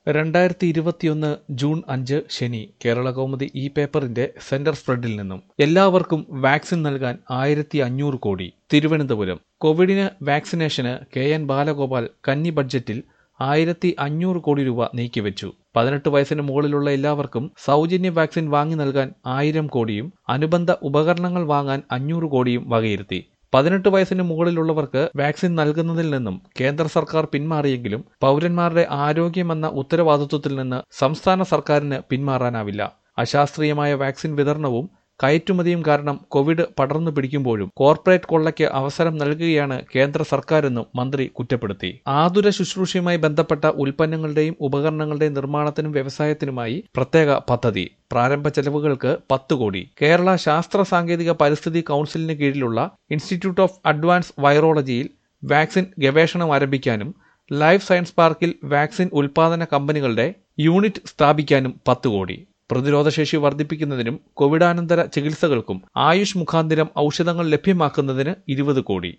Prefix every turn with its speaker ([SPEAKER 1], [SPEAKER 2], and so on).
[SPEAKER 1] രണ്ടായിരത്തി ഇരുപത്തിയൊന്ന് ജൂൺ അഞ്ച് ശനി കേരള കൗമുദി ഈ പേപ്പറിന്റെ സെന്റർ സ്പ്രെഡിൽ നിന്നും എല്ലാവർക്കും വാക്സിൻ നൽകാൻ ആയിരത്തി അഞ്ഞൂറ് കോടി തിരുവനന്തപുരം കോവിഡിന് വാക്സിനേഷന് കെ എൻ ബാലഗോപാൽ കന്നി ബഡ്ജറ്റിൽ ആയിരത്തി അഞ്ഞൂറ് കോടി രൂപ നീക്കിവെച്ചു പതിനെട്ട് വയസ്സിന് മുകളിലുള്ള എല്ലാവർക്കും സൗജന്യ വാക്സിൻ വാങ്ങി നൽകാൻ ആയിരം കോടിയും അനുബന്ധ ഉപകരണങ്ങൾ വാങ്ങാൻ അഞ്ഞൂറ് കോടിയും വകയിരുത്തി പതിനെട്ട് വയസ്സിന് മുകളിലുള്ളവർക്ക് വാക്സിൻ നൽകുന്നതിൽ നിന്നും കേന്ദ്ര സർക്കാർ പിന്മാറിയെങ്കിലും പൗരന്മാരുടെ ആരോഗ്യമെന്ന ഉത്തരവാദിത്വത്തിൽ നിന്ന് സംസ്ഥാന സർക്കാരിന് പിന്മാറാനാവില്ല അശാസ്ത്രീയമായ വാക്സിൻ വിതരണവും കയറ്റുമതിയും കാരണം കോവിഡ് പടർന്നു പിടിക്കുമ്പോഴും കോർപ്പറേറ്റ് കൊള്ളയ്ക്ക് അവസരം നൽകുകയാണ് കേന്ദ്ര സർക്കാരെന്നും മന്ത്രി കുറ്റപ്പെടുത്തി ആതുര ശുശ്രൂഷയുമായി ബന്ധപ്പെട്ട ഉൽപ്പന്നങ്ങളുടെയും ഉപകരണങ്ങളുടെയും നിർമ്മാണത്തിനും വ്യവസായത്തിനുമായി പ്രത്യേക പദ്ധതി പ്രാരംഭ ചെലവുകൾക്ക് പത്ത് കോടി കേരള ശാസ്ത്ര സാങ്കേതിക പരിസ്ഥിതി കൗൺസിലിന് കീഴിലുള്ള ഇൻസ്റ്റിറ്റ്യൂട്ട് ഓഫ് അഡ്വാൻസ് വൈറോളജിയിൽ വാക്സിൻ ഗവേഷണം ആരംഭിക്കാനും ലൈഫ് സയൻസ് പാർക്കിൽ വാക്സിൻ ഉൽപാദന കമ്പനികളുടെ യൂണിറ്റ് സ്ഥാപിക്കാനും പത്ത് കോടി പ്രതിരോധശേഷി വർദ്ധിപ്പിക്കുന്നതിനും കോവിഡാനന്തര ചികിത്സകൾക്കും ആയുഷ് മുഖാന്തിരം ഔഷധങ്ങൾ ലഭ്യമാക്കുന്നതിന് ഇരുപത് കോടി